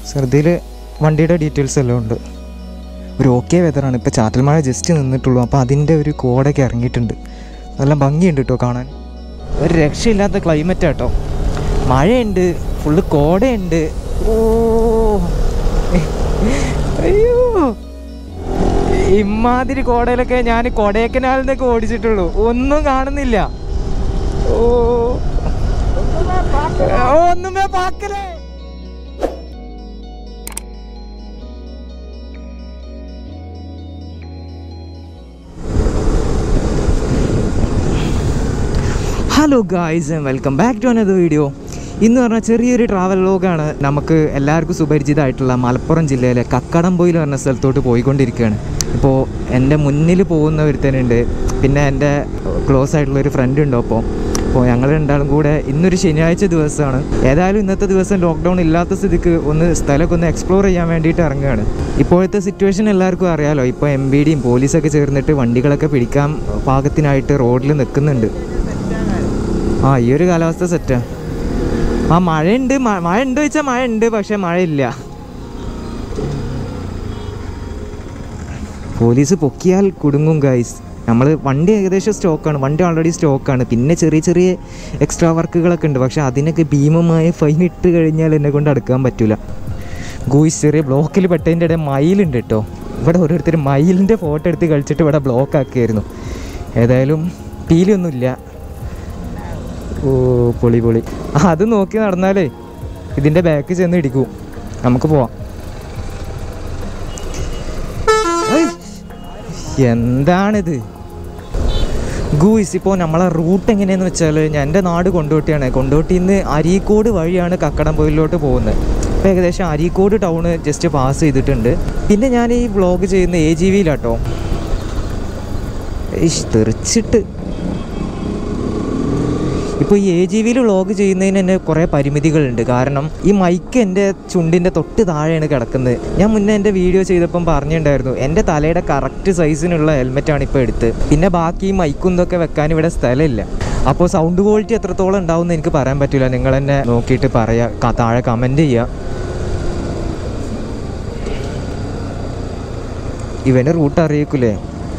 ശ്രദ്ധയിൽ വണ്ടിയുടെ ഡീറ്റെയിൽസ് എല്ലാം ഉണ്ട് ഒരു ഓക്കെ വെതറാണ് ഇപ്പോൾ ചാറ്റൽ മഴ ജസ്റ്റ് നിന്നിട്ടുള്ളൂ അപ്പോൾ അതിൻ്റെ ഒരു കോടൊക്കെ ഇറങ്ങിയിട്ടുണ്ട് നല്ല ഭംഗിയുണ്ട് കേട്ടോ കാണാൻ ഒരു രക്ഷയില്ലാത്ത ക്ലൈമറ്റ് കേട്ടോ മഴയുണ്ട് ഫുള്ള് കോടയുണ്ട് ഓ അയ്യോ ഇമാതിരി കോടയിലൊക്കെ ഞാൻ കൊടൈക്കനാലിൽ നിന്നൊക്കെ ഓടിച്ചിട്ടുള്ളൂ ഒന്നും കാണുന്നില്ല ഓ ഒന്നുമേ പാക്കലേ hello guys and welcome back to another video ഇന്ന് പറഞ്ഞാൽ ചെറിയൊരു ട്രാവൽ ലോഗാണ് നമുക്ക് എല്ലാവർക്കും സുപരിചിതമായിട്ടുള്ള മലപ്പുറം ജില്ലയിലെ കക്കടംപൊയിൽ പറഞ്ഞ സ്ഥലത്തോട്ട് പോയിക്കൊണ്ടിരിക്കുകയാണ് ഇപ്പോൾ എൻ്റെ മുന്നിൽ പോകുന്ന ഒരുത്തനുണ്ട് പിന്നെ എൻ്റെ ക്ലോസ് ആയിട്ടുള്ള ഒരു ഫ്രണ്ട് ഉണ്ട് അപ്പോൾ അപ്പോൾ ഞങ്ങൾ രണ്ടാളും കൂടെ ഇന്നൊരു ശനിയാഴ്ച ദിവസമാണ് ഏതായാലും ഇന്നത്തെ ദിവസം ലോക്ക്ഡൗൺ ഇല്ലാത്ത സ്ഥിതിക്ക് ഒന്ന് സ്ഥലമൊക്കെ ഒന്ന് എക്സ്പ്ലോർ ചെയ്യാൻ വേണ്ടിയിട്ട് ഇറങ്ങുകയാണ് ഇപ്പോഴത്തെ സിറ്റുവേഷൻ എല്ലാവർക്കും അറിയാലോ ഇപ്പോൾ എം ബി ഡിയും പോലീസൊക്കെ ചേർന്നിട്ട് വണ്ടികളൊക്കെ പിടിക്കാൻ പാകത്തിനായിട്ട് റോഡിൽ നിൽക്കുന്നുണ്ട് ആ ഈ ഒരു കാലാവസ്ഥ സെറ്റാ ആ മഴയുണ്ട് മ- മഴ ഉണ്ട് വെച്ചാൽ മഴ ഉണ്ട് പക്ഷെ മഴയില്ല പോലീസ് പൊക്കിയാൽ കുടുങ്ങും ഗൈസ് നമ്മൾ വണ്ടി ഏകദേശം സ്റ്റോക്കാണ് വണ്ടി ഓൾറെഡി സ്റ്റോക്കാണ് പിന്നെ ചെറിയ ചെറിയ എക്സ്ട്രാ വർക്കുകളൊക്കെ ഉണ്ട് പക്ഷെ അതിനൊക്കെ ഭീമമായ ഫൈൻ ഇട്ട് കഴിഞ്ഞാൽ എന്നെ കൊണ്ട് അടുക്കാൻ പറ്റില്ല ഗൂയിസ് ചെറിയ ബ്ലോക്കിൽ പെട്ടതിൻ്റെ ഇടയിൽ മയിലുണ്ട് കേട്ടോ ഇവിടെ ഓരോരുത്തർ മയിലിൻ്റെ ഫോട്ടോ എടുത്ത് കളിച്ചിട്ട് ഇവിടെ ബ്ലോക്ക് ആക്കിയായിരുന്നു ഏതായാലും പീലിയൊന്നുമില്ല ഓ പൊളി പൊളി ആ, അത് നോക്കി നടന്നാലേ ഇതിൻ്റെ ബാക്ക് ചെന്ന് ഇടിക്കും നമുക്ക് പോവാം ഏയ്, എന്താണിത് ഗൂയിസ് ഇപ്പോൾ നമ്മളെ റൂട്ട് എങ്ങനെയാന്ന് വെച്ചാൽ ഞാൻ എൻ്റെ നാട് കൊണ്ടോട്ടിയാണ് കൊണ്ടോട്ടിയിൽ നിന്ന് അരീക്കോട് വഴിയാണ് കക്കടംപൊയിലോട്ട് പോകുന്നത് ഇപ്പോൾ ഏകദേശം അരീക്കോട് ടൗണ് ജസ്റ്റ് പാസ് ചെയ്തിട്ടുണ്ട് പിന്നെ ഞാൻ ഈ വ്ളോഗ് ചെയ്യുന്ന എ ജി വിയിലാട്ടോ ഇഷ് തെറിച്ചിട്ട് ഇപ്പോൾ ഈ എ ജി വിയിൽ വ്ളോഗ് ചെയ്യുന്നതിന് തന്നെ കുറേ പരിമിതികളുണ്ട് കാരണം ഈ മൈക്ക് എൻ്റെ ചുണ്ടിൻ്റെ തൊട്ട് താഴെയാണ് കിടക്കുന്നത് ഞാൻ മുന്നേ എൻ്റെ വീഡിയോ ചെയ്തപ്പം പറഞ്ഞിട്ടുണ്ടായിരുന്നു എൻ്റെ തലയുടെ കറക്റ്റ് സൈസിനുള്ള ഹെൽമെറ്റാണ് ഇപ്പോൾ എടുത്ത് പിന്നെ ബാക്കി ഈ മൈക്കും ഇതൊക്കെ വെക്കാൻ ഇവിടെ സ്ഥലമില്ല അപ്പോൾ സൗണ്ട് ക്വാളിറ്റി എത്രത്തോളം ഉണ്ടാവും എന്ന് എനിക്ക് പറയാൻ പറ്റില്ല നിങ്ങൾ എന്നെ നോക്കിയിട്ട് പറയാ ക- താഴെ കമൻറ്റ് ചെയ്യുക ഇവന് റൂട്ട് അറിയിക്കൂലേ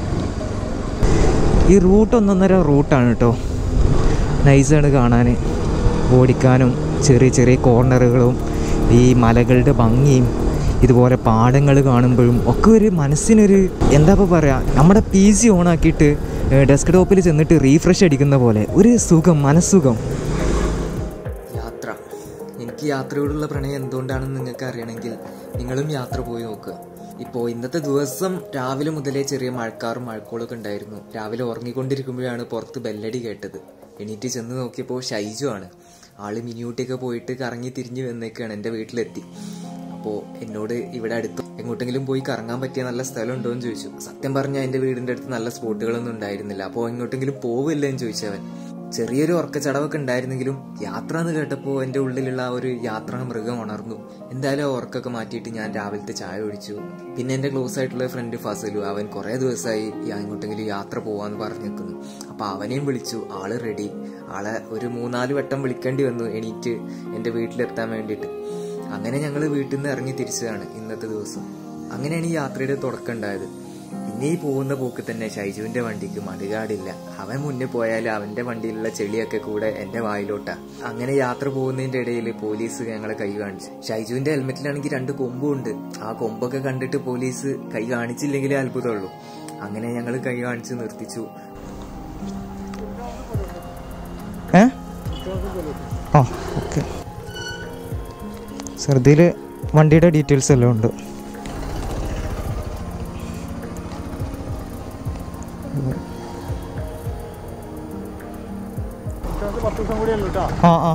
ഈ റൂട്ട് ഒന്നൊന്നര റൂട്ടാണ് കേട്ടോ നൈസാണ് കാണാൻ ഓടിക്കാനും ചെറിയ ചെറിയ കോർണറുകളും ഈ മലകളുടെ ഭംഗിയും ഇതുപോലെ പാടങ്ങൾ കാണുമ്പോഴും ഒക്കെ ഒരു മനസ്സിനൊരു എന്താ ഇപ്പോൾ പറയുക നമ്മുടെ പി സി ഓണാക്കിയിട്ട് ഡെസ്ക് ടോപ്പിൽ ചെന്നിട്ട് റീഫ്രഷ് അടിക്കുന്ന പോലെ ഒരു സുഖം മനസ്സുഖം യാത്ര എനിക്ക് യാത്രയോടുള്ള പ്രണയം എന്തുകൊണ്ടാണെന്ന് നിങ്ങൾക്ക് അറിയണമെങ്കിൽ നിങ്ങളും യാത്ര പോയി നോക്കുക ഇപ്പോൾ ഇന്നത്തെ ദിവസം രാവിലെ മുതലേ ചെറിയ മഴക്കാറും മഴക്കോളൊക്കെ ഉണ്ടായിരുന്നു രാവിലെ ഉറങ്ങിക്കൊണ്ടിരിക്കുമ്പോഴാണ് പുറത്ത് ബെല്ലടി കേട്ടത് എണീറ്റ് ചെന്ന് നോക്കിയപ്പോൾ ഷൈജു ആണ് ആള് മിനിയൂട്ടിയൊക്കെ പോയിട്ട് കറങ്ങി തിരിഞ്ഞ് വന്നേക്കാണ് എൻ്റെ വീട്ടിലെത്തി അപ്പോൾ എന്നോട് ഇവിടെ അടുത്ത് എങ്ങോട്ടെങ്കിലും പോയി കറങ്ങാൻ പറ്റിയ നല്ല സ്ഥലം ഉണ്ടോ എന്ന് ചോദിച്ചു സത്യം പറഞ്ഞാൽ എൻ്റെ വീടിൻ്റെ അടുത്ത് നല്ല സ്പോട്ടുകളൊന്നും ഉണ്ടായിരുന്നില്ല അപ്പോൾ എങ്ങോട്ടെങ്കിലും പോവില്ലേ എന്ന് ചോദിച്ചവൻ ചെറിയൊരു ഉറക്കച്ചടവൊക്കെ ഉണ്ടായിരുന്നെങ്കിലും യാത്ര എന്ന് കേട്ടപ്പോൾ എൻ്റെ ഉള്ളിലുള്ള ആ ഒരു യാത്രാ മൃഗം ഉണർന്നു എന്തായാലും ആ ഉറക്കൊക്കെ മാറ്റിയിട്ട് ഞാൻ രാവിലത്തെ ചായ ഒഴിച്ചു പിന്നെ എൻ്റെ ക്ലോസ് ആയിട്ടുള്ള ഫ്രണ്ട് ഫസലു അവൻ കുറേ ദിവസമായി ഞാൻ എങ്ങോട്ടെങ്കിലും യാത്ര പോവാന്ന് പറഞ്ഞു നിൽക്കുന്നു അപ്പോൾ അവനെയും വിളിച്ചു ആള് റെഡി ആളെ ഒരു മൂന്നാല് വട്ടം വിളിക്കേണ്ടി വന്നു എണീറ്റ് എൻ്റെ വീട്ടിലെത്താൻ വേണ്ടിയിട്ട് അങ്ങനെ ഞങ്ങൾ വീട്ടിൽ നിന്ന് ഇറങ്ങി തിരിച്ചതാണ് ഇന്നത്തെ ദിവസം അങ്ങനെയാണ് ഈ യാത്രയുടെ തുടക്കം ഉണ്ടായത് പിന്നെ ഈ പോകുന്ന പോക്ക് തന്നെ ഷൈജുവിന്റെ വണ്ടിക്ക് മടുകാടില്ല അവൻ മുന്നേ പോയാൽ അവന്റെ വണ്ടിയിലുള്ള ചെളിയൊക്കെ കൂടെ എന്റെ വായിലോട്ടാ അങ്ങനെ യാത്ര പോകുന്നതിന്റെ ഇടയിൽ പോലീസ് ഞങ്ങളെ കൈ കാണിച്ചു ഷൈജുവിന്റെ ഹെൽമെറ്റിലാണെങ്കിൽ രണ്ട് കൊമ്പും ഉണ്ട് ആ കൊമ്പൊക്കെ കണ്ടിട്ട് പോലീസ് കൈ കാണിച്ചില്ലെങ്കിലേ അത്ഭുതമുള്ളൂ അങ്ങനെ ഞങ്ങൾ കൈ കാണിച്ച് നിർത്തിച്ചു ഏ ആ ഓക്കെ ശ്രദ്ധയിൽ വണ്ടിയുടെ ഡീറ്റെയിൽസ് എല്ലാം ഉണ്ട് ആ ആ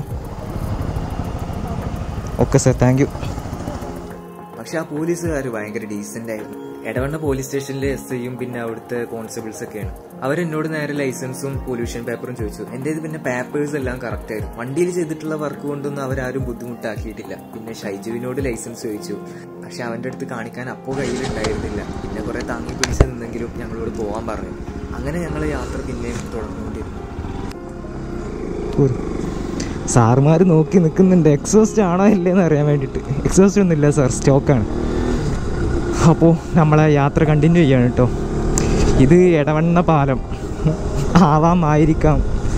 ഓക്കെ സാർ താങ്ക് യു പക്ഷെ ആ പോലീസുകാർ ഭയങ്കര ഡീസന്റ് ആയിരുന്നു എടവണ്ണ പോലീസ് സ്റ്റേഷനിലെ എസ് ഐയും പിന്നെ അവിടുത്തെ കോൺസ്റ്റബിൾസ് ഒക്കെയാണ് അവരെന്നോട് നേരെ ലൈസൻസും പൊല്യൂഷൻ പേപ്പറും ചോദിച്ചു എന്റേത് പിന്നെ പേപ്പേഴ്സ് എല്ലാം കറക്റ്റ് ആയിരുന്നു വണ്ടിയിൽ ചെയ്തിട്ടുള്ള വർക്ക് കൊണ്ടൊന്നും അവരാരും ബുദ്ധിമുട്ടാക്കിയിട്ടില്ല പിന്നെ ഷൈജുവിനോട് ലൈസൻസ് ചോദിച്ചു പക്ഷെ അവന്റെ അടുത്ത് കാണിക്കാൻ അപ്പോൾ കയ്യിലുണ്ടായിരുന്നില്ല പിന്നെ കുറെ താങ്ങി പിടിച്ച് നിന്നെങ്കിലും ഞങ്ങളോട് പോകാൻ പറഞ്ഞു അങ്ങനെ ഞങ്ങൾ യാത്ര പിന്നെയും തുടർന്നുകൊണ്ടിരുന്നു സാറുമാർ നോക്കി നിൽക്കുന്നുണ്ട് എക്സോസ്റ്റ് ആണോ ഇല്ലേന്ന് അറിയാൻ വേണ്ടിയിട്ട് എക്സോസ്റ്റ് ഒന്നുമില്ല സാർ സ്റ്റോക്കാണ് അപ്പോൾ നമ്മളെ യാത്ര കണ്ടിന്യൂ ചെയ്യാണ് കേട്ടോ ഇത് ഇടവണ്ണ പാലം ആവാമായിരിക്കാം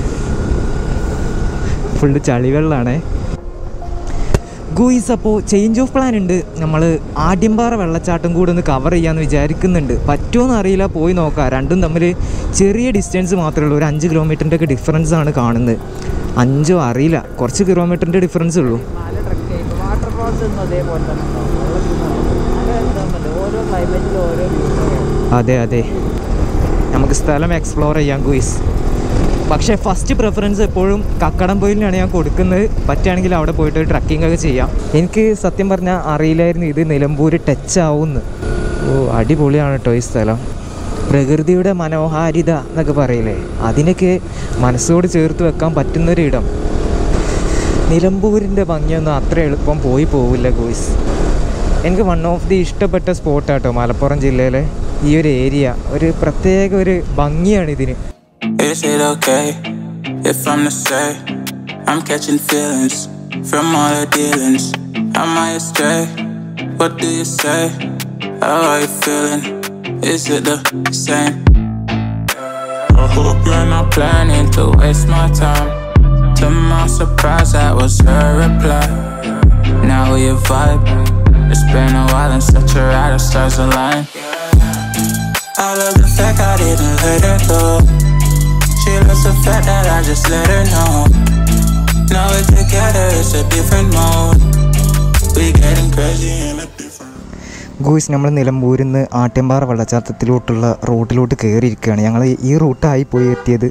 ഫുള്ള് ചളിവെള്ളമാണേ ഗൂയിസ് അപ്പോൾ ചേഞ്ച് ഓഫ് പ്ലാൻ ഉണ്ട് നമ്മൾ ആദ്യംപാറ വെള്ളച്ചാട്ടം കൂടെ ഒന്ന് കവർ ചെയ്യാമെന്ന് വിചാരിക്കുന്നുണ്ട് പറ്റുമോയെന്ന് അറിയില്ല പോയി നോക്കാം രണ്ടും തമ്മിൽ ചെറിയ ഡിസ്റ്റൻസ് മാത്രമേ ഉള്ളൂ ഒരു അഞ്ച് കിലോമീറ്ററിൻ്റെ ഒക്കെ ഡിഫറൻസ് ആണ് കാണുന്നത് അഞ്ചോ അറിയില്ല കുറച്ച് കിലോമീറ്ററിൻ്റെ ഡിഫറൻസ് ഉള്ളൂ മല ട്രക്ക് ചെയ്യുമ്പോൾ വാട്ടർ ഫാൾസ് ഒന്നും അതേപോലെ തന്നെ ഉണ്ടാവും മല എന്താ ഓരോ ക്ലൈമറ്റിലും ഓരോ വ്യൂസ് അതെ അതെ നമുക്ക് സ്ഥലം എക്സ്പ്ലോർ ചെയ്യാം ഗുയിസ് പക്ഷേ ഫസ്റ്റ് പ്രിഫറൻസ് എപ്പോഴും കക്കടംപൊയിലിനാണ് ഞാൻ കൊടുക്കുന്നത് പറ്റുകയാണെങ്കിൽ അവിടെ പോയിട്ട് ട്രക്കിംഗ് ഒക്കെ ചെയ്യാം എനിക്ക് സത്യം പറഞ്ഞാൽ അറിയില്ലായിരുന്നു ഇത് നിലമ്പൂർ ടച്ച് ആവുമെന്ന് ഓ അടിപൊളിയാണ് കേട്ടോ ഈ സ്ഥലം പ്രകൃതിയുടെ മനോഹാരിത എന്നൊക്കെ പറയില്ലേ അതിനൊക്കെ മനസ്സോട് ചേർത്ത് വെക്കാൻ പറ്റുന്നൊരിടം നിലമ്പൂരിൻ്റെ ഭംഗിയൊന്നും അത്ര എളുപ്പം പോയി പോവില്ല ഗോയ്സ് എനിക്ക് വൺ ഓഫ് ദി ഇഷ്ടപ്പെട്ട സ്പോട്ടാട്ടോ മലപ്പുറം ജില്ലയിലെ ഈ ഒരു ഏരിയ ഒരു പ്രത്യേക ഒരു ഭംഗിയാണ് ഇതിന് Is it okay if I'm to say I'm catching feelings from all the dealings? Am I astray? What do you say? How are you feeling? Is it the same? I hope you're not planning to waste my time. To my surprise, that was her reply. Now we vibe. It's been a while and such a ride, the stars align. I love the fact I didn't let her go. She loves the fact that I just let her know. Now we're together, it's a different mode. We getting crazy in a different. Guys നമ്മൾ നിലമ്പൂരിൽ നിന്ന് ആട്യമ്പാറ വെള്ളച്ചാട്ടത്തിലോട്ടുള്ള റൂട്ടിലോട്ട് കയറിയിരിക്കുകയാണ് ഞങ്ങൾ ഈ റൂട്ടായി പോയി എത്തിയത്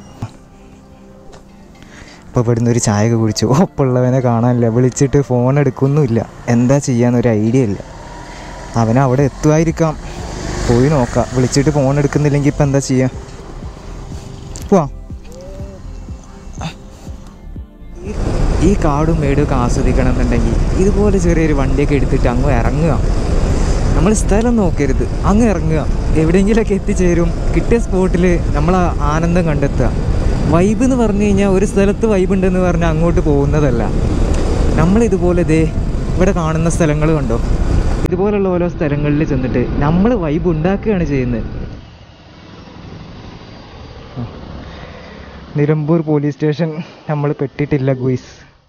അപ്പോൾ ഇവിടുന്ന് ഒരു ചായ ഒക്കെ കുടിച്ചു ഒപ്പമുള്ളവനെ കാണാനില്ല വിളിച്ചിട്ട് ഫോൺ എടുക്കൊന്നുമില്ല എന്താ ചെയ്യാന്നൊരു ഐഡിയ ഇല്ല അവൻ അവിടെ എത്തുമായിരിക്കാം പോയി നോക്കാം വിളിച്ചിട്ട് ഫോൺ എടുക്കുന്നില്ലെങ്കിൽ ഇപ്പം എന്താ ചെയ്യുക പോവാം ഈ- ഈ കാടും മേടും ഒക്കെ ആസ്വദിക്കണം എന്നുണ്ടെങ്കിൽ ഇതുപോലെ ചെറിയൊരു വണ്ടിയൊക്കെ എടുത്തിട്ട് അങ്ങ് ഇറങ്ങുക നമ്മൾ സ്ഥലം നോക്കരുത് അങ്ങ് ഇറങ്ങുക എവിടെയെങ്കിലുമൊക്കെ എത്തിച്ചേരും കിട്ടിയ സ്പോട്ടിൽ നമ്മൾ ആ ആനന്ദം കണ്ടെത്തുക വൈബ് എന്ന് പറഞ്ഞു കഴിഞ്ഞാൽ ഒരു സ്ഥലത്ത് വൈബ് ഉണ്ടെന്ന് പറഞ്ഞാൽ അങ്ങോട്ട് പോകുന്നതല്ല നമ്മൾ ഇതുപോലെ ഇതേ ഇവിടെ കാണുന്ന സ്ഥലങ്ങൾ കണ്ടോ ഇതുപോലുള്ള ഓരോ സ്ഥലങ്ങളിൽ ചെന്നിട്ട് നമ്മൾ വൈബ് ഉണ്ടാക്കുകയാണ് ചെയ്യുന്നത് നിലമ്പൂർ പോലീസ് സ്റ്റേഷൻ നമ്മൾ പെട്ടിട്ടില്ല ഗുയിസ്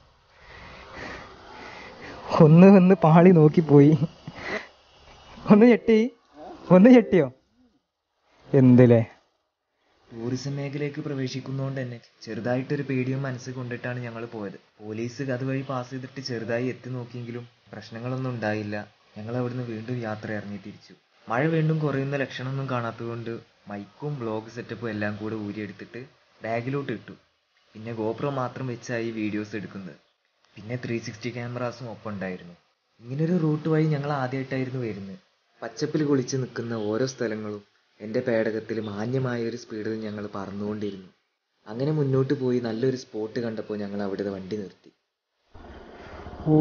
ഒന്ന് ഒന്ന് പാളി നോക്കിപ്പോയി ഒന്ന് ഞെട്ടി ഒന്ന് ഞെട്ടിയോ എന്തില്ലേ ടൂറിസം മേഖലയ്ക്ക് പ്രവേശിക്കുന്നതുകൊണ്ട് തന്നെ ചെറുതായിട്ടൊരു പേടിയും മനസ്സിൽ കൊണ്ടിട്ടാണ് ഞങ്ങൾ പോയത് പോലീസ് അതുവഴി പാസ് ചെയ്തിട്ട് ചെറുതായി എത്തി നോക്കിയെങ്കിലും പ്രശ്നങ്ങളൊന്നും ഉണ്ടായില്ല ഞങ്ങൾ അവിടുന്ന് വീണ്ടും യാത്ര ഇറങ്ങി തിരിച്ചു മഴ വീണ്ടും കുറയുന്ന ലക്ഷണമൊന്നും കാണാത്തതുകൊണ്ട് മൈക്കും ബ്ലോഗ് സെറ്റപ്പും എല്ലാം കൂടെ ഊരിയെടുത്തിട്ട് ബാഗിലോട്ട് ഇട്ടു പിന്നെ ഗോപ്രോ മാത്രം വെച്ചായി വീഡിയോസ് എടുക്കുന്നത് പിന്നെ ത്രീ സിക്സ്റ്റി ക്യാമറാസും ഒപ്പം ഉണ്ടായിരുന്നു ഇങ്ങനൊരു റൂട്ട് വഴി ഞങ്ങൾ ആദ്യമായിട്ടായിരുന്നു വരുന്നത് പച്ചപ്പിൽ കുളിച്ച് നിൽക്കുന്ന ഓരോ സ്ഥലങ്ങളും എൻ്റെ പേടകത്തിൽ മാന്യമായ ഒരു സ്പീഡിൽ ഞങ്ങൾ പറന്നുകൊണ്ടിരുന്നു അങ്ങനെ മുന്നോട്ട് പോയി നല്ലൊരു സ്പോട്ട് കണ്ടപ്പോൾ ഞങ്ങൾ അവിടെ വണ്ടി നിർത്തി ഓ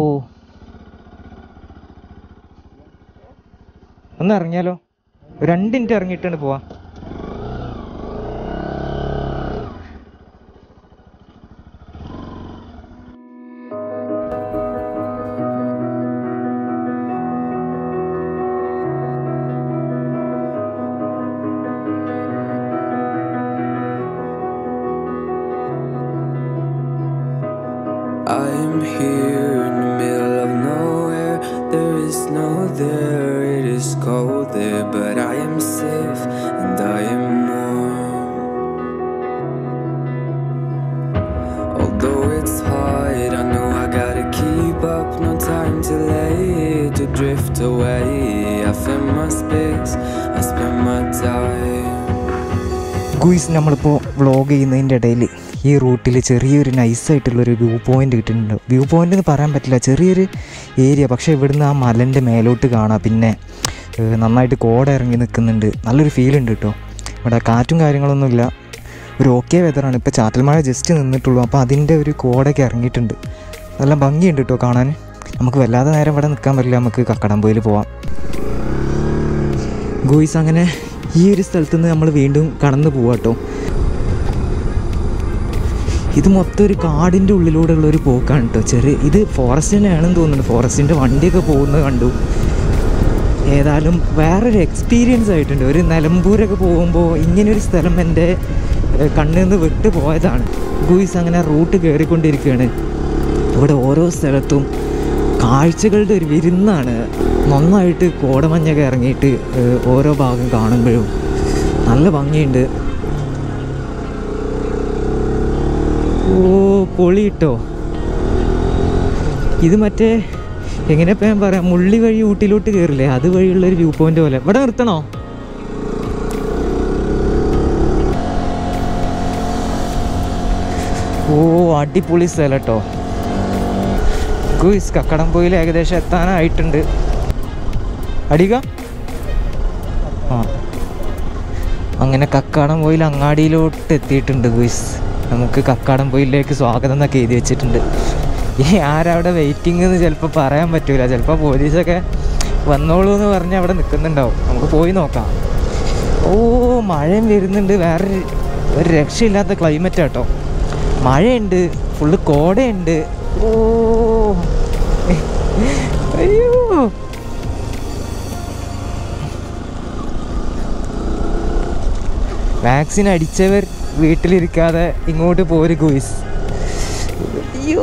ഒന്ന് ഇറങ്ങിയാലോ രണ്ട് മിനിറ്റ് ഇറങ്ങിയിട്ടാണ് പോവാ I am here in the middle of nowhere. There is no there, it is cold there, but I am safe and I am warm. Although it's hard, I know I gotta keep up. No time to lay to drift away. I fill my space, I spend my time. Guys നമ്മളിപ്പോൾ vlog ചെയ്യുന്നതിൻ്റെ ഇടയിൽ ഈ റൂട്ടിൽ ചെറിയൊരു നൈസായിട്ടുള്ളൊരു view point കിട്ടുന്നുണ്ട് view point എന്ന് പറയാൻ പറ്റില്ല ചെറിയൊരു ഏരിയ പക്ഷേ ഇവിടുന്ന് ആ മലൻ്റെ മേലോട്ട് കാണാം പിന്നെ ഏഹ്, നന്നായിട്ട് കോട ഇറങ്ങി നിൽക്കുന്നുണ്ട് നല്ലൊരു ഫീൽ ഉണ്ട് കേട്ടോ ഇവിടെ കാറ്റും കാര്യങ്ങളൊന്നുമില്ല ഒരു ഓക്കെ വെതറാണ് ഇപ്പോൾ ചാറ്റൽ മഴ ജസ്റ്റ് നിന്നിട്ടുള്ളൂ അപ്പോൾ അതിൻ്റെ ഒരു കോടയൊക്കെ ഇറങ്ങിയിട്ടുണ്ട് നല്ല ഭംഗിയുണ്ട് കേട്ടോ കാണാൻ നമുക്ക് വല്ലാതെ നേരം ഇവിടെ നിൽക്കാൻ പറ്റില്ല നമുക്ക് കക്കടംപോയിൽ പോവാം ഗോയ്സ് അങ്ങനെ ഈ ഒരു സ്ഥലത്ത് നിന്ന് നമ്മൾ വീണ്ടും കടന്നു പോവാം കേട്ടോ ഇത് മൊത്തം ഒരു കാടിൻ്റെ ഉള്ളിലൂടെ ഉള്ള ഒരു പോക്കാണ് കേട്ടോ ചെറിയ ഇത് ഫോറസ്റ്റ് തന്നെയാണെന്ന് തോന്നുന്നുണ്ട് ഫോറസ്റ്റിൻ്റെ വണ്ടിയൊക്കെ പോകുന്നത് കണ്ടു ഏതായാലും വേറൊരു എക്സ്പീരിയൻസ് ആയിട്ടുണ്ട് ഒരു നിലമ്പൂരൊക്കെ പോകുമ്പോൾ ഇങ്ങനൊരു സ്ഥലം എൻ്റെ ഏഹ്, കണ്ണിൽ നിന്ന് വിട്ടു പോയതാണ് ഗുയിസ് അങ്ങനെ റൂട്ട് കയറിക്കൊണ്ടിരിക്കുകയാണ് ഇവിടെ ഓരോ സ്ഥലത്തും കാഴ്ചകളുടെ ഒരു വിരുന്നാണ് നന്നായിട്ട് കോടമഞ്ഞൊക്കെ ഇറങ്ങിയിട്ട് ഏഹ്, ഓരോ ഭാഗം കാണുമ്പോഴും നല്ല ഭംഗിയുണ്ട് ഓ പൊളി കിട്ടോ ഇത് മറ്റേ എങ്ങനെ ഇപ്പം ഞാൻ പറയാം മുള്ളി വഴി ഊട്ടിലോട്ട് കയറില്ലേ അത് വഴിയുള്ളൊരു വ്യൂ പോയിന്റ് പോലെ ഇവിടെ നിർത്തണോ ഓ അടിപൊളി സ്ഥലം കേട്ടോ ഗുയിസ് കക്കടംപോയിൽ ഏകദേശം എത്താനായിട്ടുണ്ട് അടിക ആ അങ്ങനെ കക്കാടംപോയിൽ അങ്ങാടിയിലോട്ട് എത്തിയിട്ടുണ്ട് ഗുയിസ് നമുക്ക് കക്കാടംപോയിലേക്ക് സ്വാഗതം എന്നൊക്കെ എഴുതി വെച്ചിട്ടുണ്ട് ഇനി ആരവിടെ വെയിറ്റിംഗ് എന്ന് ചിലപ്പോൾ പറയാൻ പറ്റൂല ചിലപ്പോൾ പോലീസൊക്കെ വന്നോളൂ എന്ന് പറഞ്ഞ് അവിടെ നിൽക്കുന്നുണ്ടാവും നമുക്ക് പോയി നോക്കാം ഓ മഴയും വരുന്നുണ്ട് വേറെ ഒരു രക്ഷയില്ലാത്ത ക്ലൈമറ്റ് കേട്ടോ മഴയുണ്ട് ഫുള്ള് കോടയുണ്ട് ഓ അയ്യോ വാക്സിൻ അടിച്ചവർ വീട്ടിലിരിക്കാതെ ഇങ്ങോട്ട് പോര് ഗോയ്സ് അയ്യോ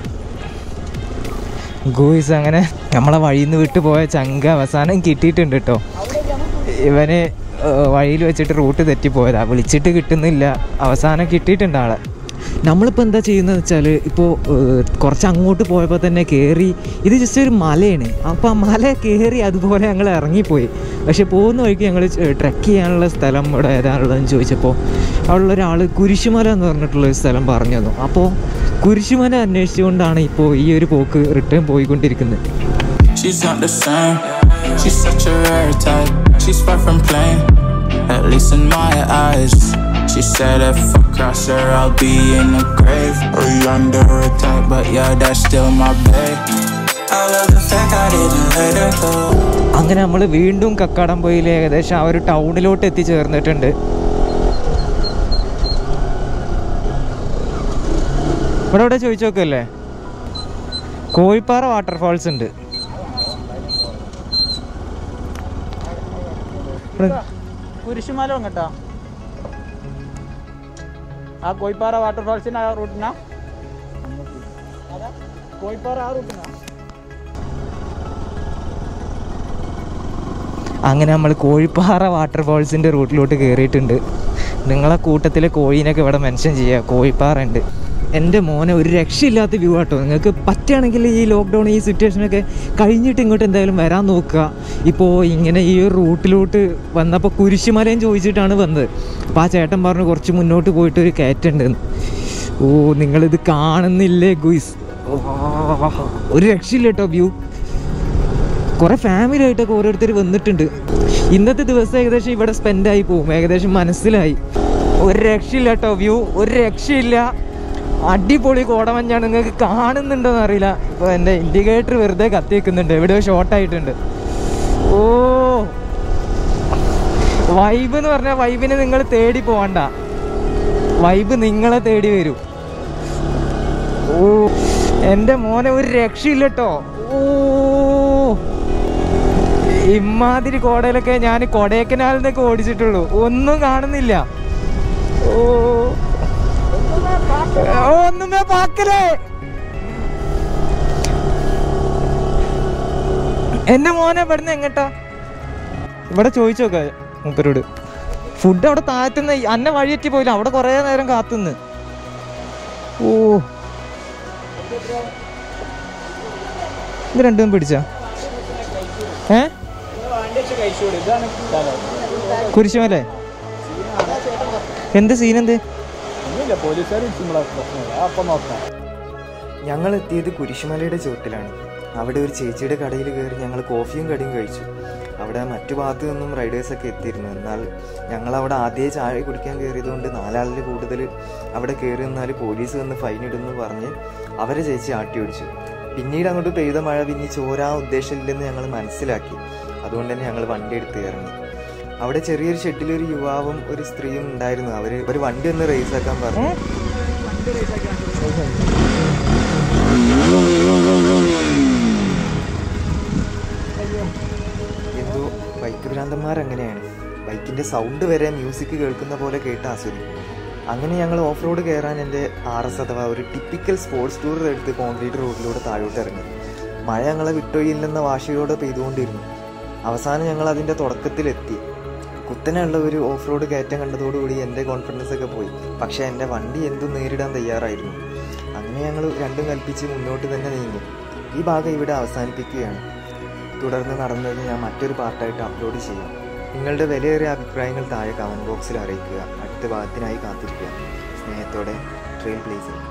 ഗോയ്സ് അങ്ങനെ നമ്മളെ വഴിയിൽ നിന്ന് വിട്ടു പോയ ചങ്ക അവസാനം കിട്ടിയിട്ടുണ്ട് കേട്ടോ ഇവന് വഴിയിൽ വെച്ചിട്ട് റൂട്ട് തെറ്റിപ്പോയതാ വിളിച്ചിട്ട് കിട്ടുന്നില്ല അവസാനം കിട്ടിയിട്ടുണ്ട് ആളെ നമ്മളിപ്പോൾ എന്താ ചെയ്യുന്നത് വെച്ചാൽ ഇപ്പോൾ കുറച്ച് അങ്ങോട്ട് പോയപ്പോൾ തന്നെ കയറി ഇത് ജസ്റ്റ് ഒരു മലയാണ് അപ്പോൾ ആ മല കയറി അതുപോലെ ഞങ്ങൾ ഇറങ്ങിപ്പോയി പക്ഷെ പോകുന്ന വഴിക്ക് ഞങ്ങൾ ട്രെക്ക് ചെയ്യാനുള്ള സ്ഥലം ഇവിടെ ഏതാണുള്ളതെന്ന് ചോദിച്ചപ്പോൾ അവിടെയുള്ള ഒരാൾ കുരിശുമല എന്ന് പറഞ്ഞിട്ടുള്ള ഒരു സ്ഥലം പറഞ്ഞു തന്നു അപ്പോൾ കുരിശുമല അന്വേഷിച്ചുകൊണ്ടാണ് ഇപ്പോൾ ഈ ഒരു പോക്ക് റിട്ടേൺ പോയിക്കൊണ്ടിരിക്കുന്നത് She's not the same. She's such a rare type. She's far from plain, at least in my eyes. She said if I cross her, I'll be in the grave or under attack. But yeah, that's still my babe. I love the fact I didn't let her go. അങ്ങനെ നമ്മൾ വീണ്ടും കക്കാടംപൊയിൽ ഏകദേശം ആ ഒരു ടൗണിലോട്ട് എത്തിച്ചേർന്നിട്ടുണ്ട് ഇവിടെ ഇവിടെ ചോദിച്ചു നോക്കല്ലേ കോഴിപ്പാറ വാട്ടർഫാൾസ് ഉണ്ട് ഇവിടെ കുരിശുമല കേട്ടോ ആ കോയിപ്പാറ വാട്ടർഫാൾസിന് ആ റൂട്ടിനാ കോയിപ്പാറ ആ റൂട്ടിനാ അങ്ങനെ നമ്മൾ കോഴിപ്പാറ വാട്ടർഫാൾസിൻ്റെ റൂട്ടിലോട്ട് കയറിയിട്ടുണ്ട് നിങ്ങളെ കൂട്ടത്തിലെ കോഴീനൊക്കെ ഇവിടെ മെൻഷൻ ചെയ്യുക കോഴിപ്പാറ ഉണ്ട് എൻ്റെ മോനെ ഒരു രക്ഷയില്ലാത്ത വ്യൂ ആട്ടോ നിങ്ങൾക്ക് പറ്റുകയാണെങ്കിൽ ഈ ലോക്ക്ഡൗൺ ഈ സിറ്റുവേഷനൊക്കെ കഴിഞ്ഞിട്ട് ഇങ്ങോട്ട് എന്തായാലും വരാൻ നോക്കുക ഇപ്പോൾ ഇങ്ങനെ ഈ ഒരു റൂട്ടിലോട്ട് വന്നപ്പോൾ കുരിശുമലയും ചോദിച്ചിട്ടാണ് വന്നത് അപ്പോൾ ആ ചേട്ടൻ പറഞ്ഞു കുറച്ച് മുന്നോട്ട് പോയിട്ട് ഒരു കയറ്റുണ്ടെന്ന് ഓ നിങ്ങളിത് കാണുന്നില്ലേ ഗുയിസ് ഒരു രക്ഷയില്ല കേട്ടോ വ്യൂ കുറെ ഫാമിലി ആയിട്ടൊക്കെ ഓരോരുത്തർ വന്നിട്ടുണ്ട് ഇന്നത്തെ ദിവസം ഏകദേശം ഇവിടെ സ്പെൻഡ് ആയി പോകും ഏകദേശം മനസ്സിലായി ഒരു രക്ഷയില്ല കേട്ടോ വ്യൂ ഒരു രക്ഷയില്ല അടിപൊളി കോടമഞ്ഞാണ് നിങ്ങൾക്ക് കാണുന്നുണ്ടോന്ന് അറിയില്ല ഇപ്പോൾ എൻ്റെ ഇൻഡിക്കേറ്റർ വെറുതെ കത്തി വെക്കുന്നുണ്ട് എവിടെയോ ഷോർട്ട് ആയിട്ടുണ്ട് ഓ വൈബ് എന്ന് പറഞ്ഞാൽ വൈബിനെ നിങ്ങൾ തേടി പോവണ്ട വൈബ് നിങ്ങളെ തേടി വരും ഓ എൻ്റെ മോനെ ഒരു രക്ഷയില്ല കേട്ടോ ഓ ഇമാതിരി കോടയിലൊക്കെ ഞാൻ കൊടൈക്കനാലിൽ നിന്നൊക്കെ ഓടിച്ചിട്ടുള്ളൂ ഒന്നും കാണുന്നില്ല ഓ ഓ, ഒന്നുമേ പാക്കലേ എന്റെ മോനെ ഇവിടുന്ന് എങ്ങട്ടാ ഇവിടെ ചോദിച്ചോക്ക മൂപ്പരോട് ഫുഡ് അവിടെ താഴ്ത്തുന്ന അന്നെ വഴിയെറ്റി പോയില്ല അവിടെ കുറേ നേരം കാത്തുനിന്ന് ഓ ഇത് രണ്ടും പിടിച്ചാ ഏ ഇതാണ് സ്ഥലം കുരിശുമല്ലേ എന്ത് സീൻ എന്ത് ഒന്നുമില്ല പോലീസുകാർ നമ്മളെ പ്രശ്നമില്ല അപ്പം നോക്കാം ഞങ്ങൾ എത്തിയത് കുരിശുമലയുടെ ചുവട്ടിലാണ് അവിടെ ഒരു ചേച്ചിയുടെ കടയിൽ കയറി ഞങ്ങൾ കോഫിയും കടിയും കഴിച്ചു അവിടെ മറ്റു ഭാഗത്തു നിന്നും റൈഡേഴ്സൊക്കെ എത്തിയിരുന്നു എന്നാൽ ഞങ്ങൾ അവിടെ ആദ്യമേ ചായ കുടിക്കാൻ കയറിയതുകൊണ്ട് നാലാളിൽ കൂടുതൽ അവിടെ കയറി നിന്നാൽ പോലീസ് വന്ന് ഫൈൻ ഇടുന്നു പറഞ്ഞ് അവരെ ചേച്ചി ആട്ടി ഓടിച്ചു പിന്നീട് അങ്ങോട്ട് പെയ്ത മഴ പിന്നെ ചോരാൻ ഉദ്ദേശമില്ലെന്ന് ഞങ്ങൾ മനസ്സിലാക്കി അതുകൊണ്ട് തന്നെ ഞങ്ങൾ വണ്ടി എടുത്ത് ഇറങ്ങി അവിടെ ചെറിയൊരു ഷെഡിൽ ഒരു യുവാവും ഒരു സ്ത്രീയും ഉണ്ടായിരുന്നു അവര് ഒരു വണ്ടി ഒന്ന് റേസ് ആക്കാൻ പറഞ്ഞു എന്തോ ബൈക്ക് ഭ്രാന്തന്മാർ അങ്ങനെയാണ് ബൈക്കിൻ്റെ സൗണ്ട് വരെ മ്യൂസിക് കേൾക്കുന്ന പോലെ കേട്ട് ആസ്വദിക്കും അങ്ങനെ ഞങ്ങൾ ഓഫ് റോഡ് കയറാൻ എൻ്റെ ആർ എസ് അഥവാ ഒരു ടിപ്പിക്കൽ സ്പോർട്സ് ടൂർ എടുത്ത് കോൺക്രീറ്റ് റോഡിലൂടെ താഴോട്ട് ഇറങ്ങി മഴ ഞങ്ങളെ വിട്ടൊഴിയില്ലെന്ന വാശിയോടെ പെയ്തുകൊണ്ടിരുന്നു അവസാനം ഞങ്ങൾ അതിൻ്റെ തുടക്കത്തിലെത്തി കുത്തനെയുള്ള ഒരു ഓഫ് റോഡ് കയറ്റം കണ്ടതോടുകൂടി എൻ്റെ കോൺഫിഡൻസ് ഒക്കെ പോയി പക്ഷേ എൻ്റെ വണ്ടി എന്തും നേരിടാൻ തയ്യാറായിരുന്നു അങ്ങനെ ഞങ്ങൾ രണ്ടും കൽപ്പിച്ച് മുന്നോട്ട് തന്നെ നീങ്ങി ഈ ഭാഗം ഇവിടെ അവസാനിപ്പിക്കുകയാണ് തുടർന്ന് നടന്നത് ഞാൻ മറ്റൊരു പാർട്ടായിട്ട് അപ്ലോഡ് ചെയ്യാം നിങ്ങളുടെ വിലയേറിയ അഭിപ്രായങ്ങൾ താഴെ കമൻറ്റ് ബോക്സിൽ അറിയിക്കുക അടുത്ത ഭാഗത്തിനായി കാത്തിരിക്കുക സ്നേഹത്തോടെ ട്രെയിൽ പ്ലേസിംഗ്